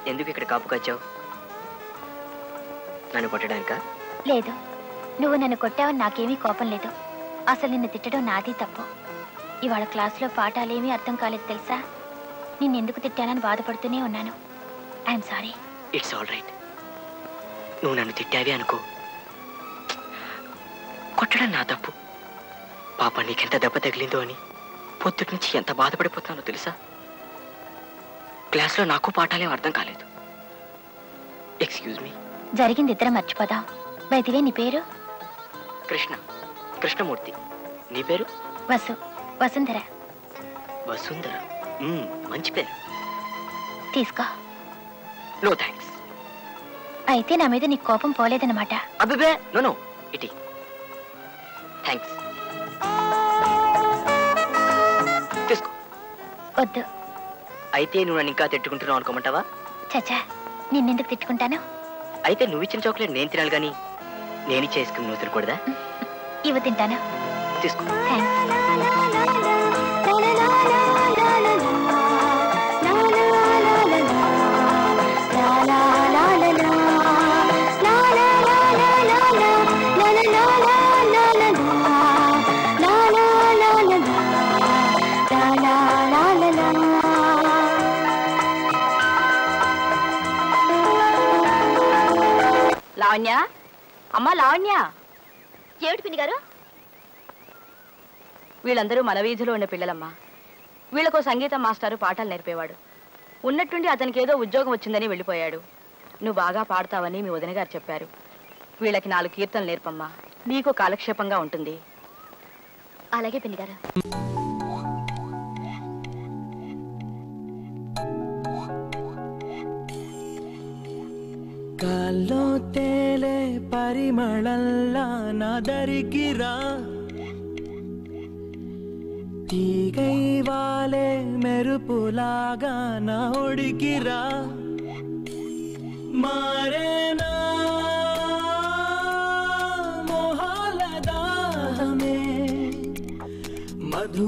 ఎందుకు ఇక్కడ కాపుకొచ్చావు నన్ను కొట్టడానికా లేదు నువ్వు నన్ను కొట్టావని నాకేమీ కోపం లేదు అసలు నిన్ను తిట్టడం నాది తప్పు ఇవాళ క్లాసులో పాఠాలేమీ అర్థం కాలేదు తెలుసా నిన్నెందుకు తిట్టానని బాధపడుతూనే ఉన్నాను I'm sorry it's all right నువ్వు నన్ను తిట్టావి అనుకో కొట్టడం నా తప్పు పాప నీకెంత దెబ్బ తగిలిందో అని పొద్దుటి నుంచి ఎంత బాధపడిపోతున్నానో తెలుసా క్లాస్లో నాకు పాఠాలేం అర్థం కాలేదు ఎక్స్క్యూజ్ మీ జరిగింది ఇద్దరం మర్చిపోదాం బయటివే నీ పేరు కృష్ణ కృష్ణమూర్తి నీ పేరు వసు వసుంధర వసుంధర మ్మ్, మంచి పేరు తీసుకో నో థ్యాంక్స్ అయితే నా మీద నీకు కోపం పోలేదన్నమాట అబ్బిబే నో నో ఇటీ థ్యాంక్స్ తీసుకో వద్దు అయితే నువ్వు నన్ను ఇంకా తిట్టుకుంటున్నావు అనుకోమంటావా చచ్చా నిన్నెందుకు తిట్టుకుంటాను అయితే నువ్వు ఇచ్చిన చాక్లెట్ నేను తినాలి కానీ నేను ఇచ్చే ఐస్ క్రీమ్ నువ్వు తినకూడదా ఇవి తింటాను తీసుకో థ్యాంక్స్ లావణ్య అమ్మా లావణ్య ఏమిటి పిన్ని గారు వీళ్ళందరూ మన వీధిలో ఉన్న పిల్లలమ్మా వీళ్ళకో సంగీతం మాస్టారు పాఠాలు నేర్పేవాడు ఉన్నట్టుండి అతనికి ఏదో ఉద్యోగం వచ్చిందని వెళ్ళిపోయాడు నువ్వు బాగా పాడతావని మీ వదిన గారు చెప్పారు వీళ్ళకి నాలుగు కీర్తనలు నేర్పమ్మా నీకు కాలక్షేపంగా ఉంటుంది అలాగే పిన్ని గారు గాల్లో తేలే పరిమళల్లా నాదరికిరా తీగై వాలే మెరుపులాగా నా ఒడికిరా మారే